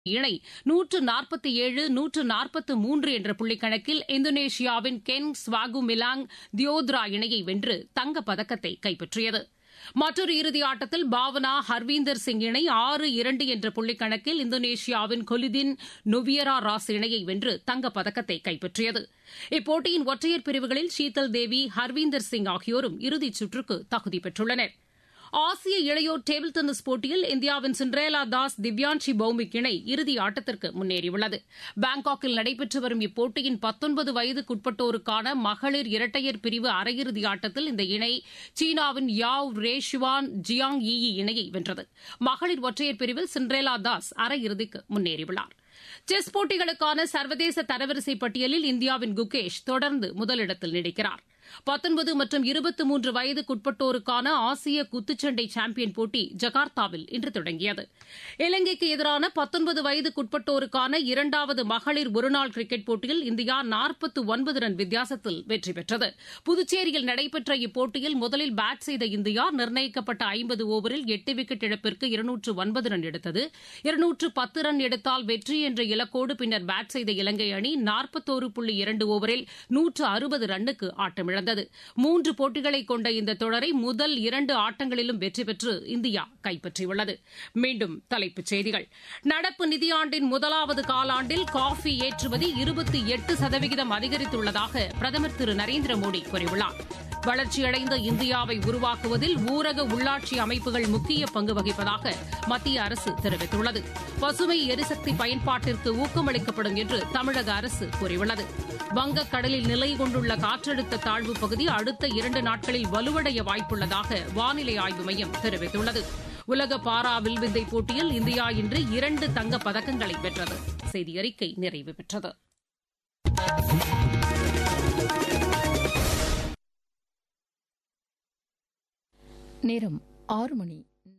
இணை நூற்று நாற்பத்தி ஏழு நூற்று நாற்பத்து மூன்று என்ற புள்ளிக்கணக்கில் இந்தோனேஷியாவின் கென் ஸ்வாகுமிலாங் தியோத்ரா இணையை வென்று தங்கப் பதக்கத்தை கைப்பற்றியது மற்றொரு இறுதி ஆட்டத்தில் பாவனா ஹர்வீந்தர் சிங் இணை ஆறு இரண்டு என்ற புள்ளிக்கணக்கில் இந்தோனேஷியாவின் கொலிதின் நொவியரா ராஸ் இணையை வென்று தங்கப் பதக்கத்தை கைப்பற்றியது இப்போட்டியின் ஒற்றையர் பிரிவுகளில் ஷீதல் தேவி ஹர்வீந்தர் சிங் ஆகியோரும் இறுதிச் சுற்றுக்கு தகுதி பெற்றுள்ளனர் ஆசிய இளையோர் டேபிள் டென்னிஸ் போட்டியில் இந்தியாவின் சிண்ட்ரேலா தாஸ் திவ்யான்ஷி பௌமிக் இணை இறுதி ஆட்டத்திற்கு முன்னேறியுள்ளது பாங்காக்கில் நடைபெற்று வரும் இப்போட்டியின் பத்தொன்பது வயதுக்குட்பட்டோருக்கான மகளிர் இரட்டையர் பிரிவு அரையிறுதி ஆட்டத்தில் இந்த இணை சீனாவின் யாவ் ரேஷுவான் ஜியாங் ஈ இணையை வென்றது மகளிர் ஒற்றையர் பிரிவில் சிண்ட்ரேலா தாஸ் அரையிறுதிக்கு முன்னேறியுள்ளார் செஸ் போட்டிகளுக்கான சர்வதேச தரவரிசை பட்டியலில் இந்தியாவின் குகேஷ் தொடர்ந்து முதலிடத்தில் நீடிக்கிறார் பத்தொன்பது மற்றும் இருபத்தி மூன்று வயதுக்குட்பட்டோருக்கான ஆசிய குத்துச்சண்டை சாம்பியன் போட்டி ஜகார்த்தாவில் இன்று தொடங்கியது இலங்கைக்கு எதிரான பத்தொன்பது வயதுக்குட்பட்டோருக்கான இரண்டாவது மகளிர் ஒருநாள் கிரிக்கெட் போட்டியில் இந்தியா நாற்பத்து ஒன்பது ரன் வித்தியாசத்தில் வெற்றி பெற்றது புதுச்சேரியில் நடைபெற்ற இப்போட்டியில் முதலில் பேட் செய்த இந்தியா நிர்ணயிக்கப்பட்ட ஐம்பது ஓவரில் எட்டு விக்கெட் இழப்பிற்கு இருநூற்று ஒன்பது ரன் எடுத்தது இருநூற்று பத்து ரன் எடுத்தால் வெற்றி என்ற இலக்கோடு பின்னர் பேட் செய்த இலங்கை அணி நாற்பத்தோரு புள்ளி இரண்டு ஓவரில் நூற்று அறுபது ரன்னுக்கு ஆட்டமிழந்தது இழந்தது மூன்று போட்டிகளை கொண்ட இந்த தொடரை முதல் இரண்டு ஆட்டங்களிலும் வெற்றி பெற்று இந்தியா கைப்பற்றியுள்ளது மீண்டும் தலைப்புச் செய்திகள் நடப்பு நிதியாண்டின் முதலாவது காலாண்டில் காஃபி ஏற்றுமதி இருபத்தி எட்டு சதவிகிதம் அதிகரித்துள்ளதாக பிரதமர் திரு நரேந்திர மோடி கூறியுள்ளார் வளர்ச்சியடைந்த இந்தியாவை உருவாக்குவதில் ஊரக உள்ளாட்சி அமைப்புகள் முக்கிய பங்கு வகிப்பதாக மத்திய அரசு தெரிவித்துள்ளது பசுமை எரிசக்தி பயன்பாட்டிற்கு ஊக்கமளிக்கப்படும் என்று தமிழக அரசு கூறியுள்ளது வங்கக்கடலில் நிலை கொண்டுள்ள காற்றழுத்த தாழ்வு பகுதி அடுத்த இரண்டு நாட்களில் வலுவடைய வாய்ப்புள்ளதாக வானிலை ஆய்வு மையம் தெரிவித்துள்ளது உலக பாரா வில்வித்தை போட்டியில் இந்தியா இன்று இரண்டு தங்கப் பதக்கங்களை வென்றது செய்தி அறிக்கை நிறைவு பெற்றது நேரம் ஆறு மணி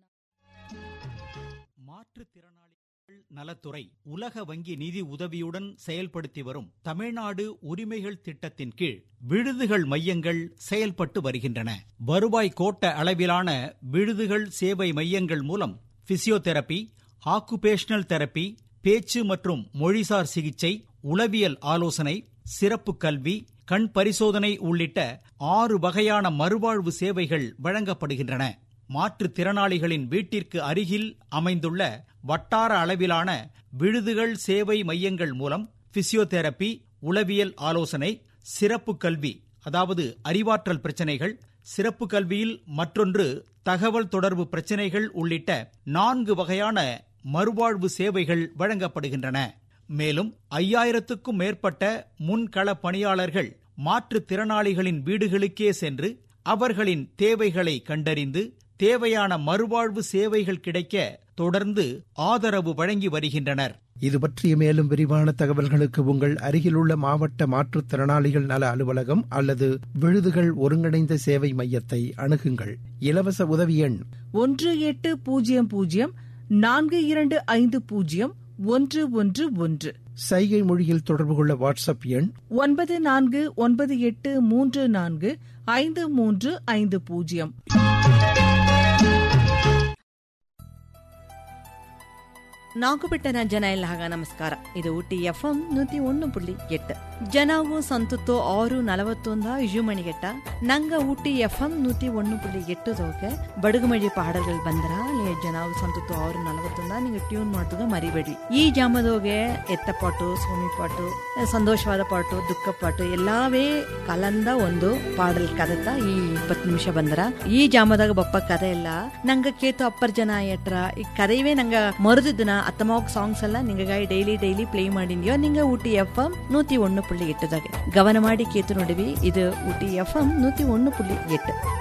மாற்றுத்திறனாளிகள் நலத்துறை உலக வங்கி நிதி உதவியுடன் செயல்படுத்தி வரும் தமிழ்நாடு உரிமைகள் திட்டத்தின் கீழ் விடுதிகள் மையங்கள் செயல்பட்டு வருகின்றன வருவாய் கோட்ட அளவிலான விடுதிகள் சேவை மையங்கள் மூலம் பிசியோதெரபி ஆக்குபேஷனல் தெரப்பி பேச்சு மற்றும் மொழிசார் சிகிச்சை உளவியல் ஆலோசனை சிறப்பு கல்வி கண் பரிசோதனை உள்ளிட்ட ஆறு வகையான மறுவாழ்வு சேவைகள் வழங்கப்படுகின்றன மாற்றுத்திறனாளிகளின் வீட்டிற்கு அருகில் அமைந்துள்ள வட்டார அளவிலான விடுதிகள் சேவை மையங்கள் மூலம் பிசியோதெரபி உளவியல் ஆலோசனை சிறப்பு கல்வி அதாவது அறிவாற்றல் பிரச்சனைகள் சிறப்பு கல்வியில் மற்றொன்று தகவல் தொடர்பு பிரச்சனைகள் உள்ளிட்ட நான்கு வகையான மறுவாழ்வு சேவைகள் வழங்கப்படுகின்றன மேலும் ஐயாயிரத்துக்கும் மேற்பட்ட முன்கள பணியாளர்கள் மாற்றுத்திறனாளிகளின் வீடுகளுக்கே சென்று அவர்களின் தேவைகளை கண்டறிந்து தேவையான மறுவாழ்வு சேவைகள் கிடைக்க தொடர்ந்து ஆதரவு வழங்கி வருகின்றனர் இது பற்றிய மேலும் விரிவான தகவல்களுக்கு உங்கள் அருகிலுள்ள மாவட்ட மாற்றுத்திறனாளிகள் நல அலுவலகம் அல்லது விழுதுகள் ஒருங்கிணைந்த சேவை மையத்தை அணுகுங்கள் இலவச உதவி எண் ஒன்று எட்டு பூஜ்ஜியம் பூஜ்ஜியம் நான்கு இரண்டு ஐந்து பூஜ்ஜியம் ஒன்று ஒன்று ஒன்று சைகை மொழியில் தொடர்பு கொள்ள வாட்ஸ்அப் எண் ஒன்பது நான்கு ஒன்பது எட்டு மூன்று நான்கு ஐந்து மூன்று ஐந்து பூஜ்ஜியம் ನಾಲ್ಕು ಬಿಟ್ಟನ ಜನ ಎಲ್ಲ ಹಾಗ ನಮಸ್ಕಾರ ಇದು ಊಟಿ ಎಫ್ ಎಂ ನೂತಿ ಒಂದು ಪುಳ್ಳಿ ಎಟ್ಟು ಜನವು ಸಂತುತ್ತು ಆರು ನಲವತ್ತೊಂದ ಇಜುಮಣಿಗೆಟ್ಟ ನಂಗ ಊಟಿ ಎಫ್ ಎಂ ನೂತಿ ಒಂದು புள்ளி எட்டு தோக்க ಬಡುಗುಮಳಿ ಪಾಡಲ್ಗಳು ಬಂದ್ರ ಲೇ ಜನವು ಸಂತುತ್ತು ಆರು ನಲವತ್ತೊಂದ ನೀವು ಟ್ಯೂನ್ ಮಾಡ್ತದ ಮರಿಬೇಡಿ ಈ ಜಾಮದೋಗೆ ಎತ್ತ ಪಾಟು ಸೋಮಿ ಪಾಟು ಸಂತೋಷವಾದ ಪಾಟು ದುಃಖ ಪಾಟು ಎಲ್ಲಾವೇ ಕಲಂದ ಒಂದು ಪಾಡಲ್ ಕದತ ಈ ಇಪ್ಪತ್ತು ನಿಮಿಷ ಬಂದ್ರ ಈ ಜಾಮದಾಗ ಬಪ್ಪ ಕದೆ ಎಲ್ಲ ನಂಗ ಕೇತು ಅಪ್ಪರ್ ಜನ ಎಟ್ರ ಈ ಕதையவே ನಂಗ மருதுதுனா அத்தமாவுக்கு சாங்ஸ் எல்லாம் நீங்க டெய்லி டெய்ಲಿ ಪ್ಲೇ ಮಾಡಿದ್ಯೋ ನಿಂಗ ಊಟಿ ಎಫ್ ಎಂ ನೂತಿ ಒಂದು ಪುಳ್ಳಿ ಎಟ್ಟದಾಗ ಗಮನ ಮಾಡಿ ಕೇತು ನೋಡಿವಿ ಇದು ಊಟಿ ಎಫ್ ಎಂ ನೂತಿ ಒಂದು ಪುಳ್ಳಿ ಎಟ್ಟು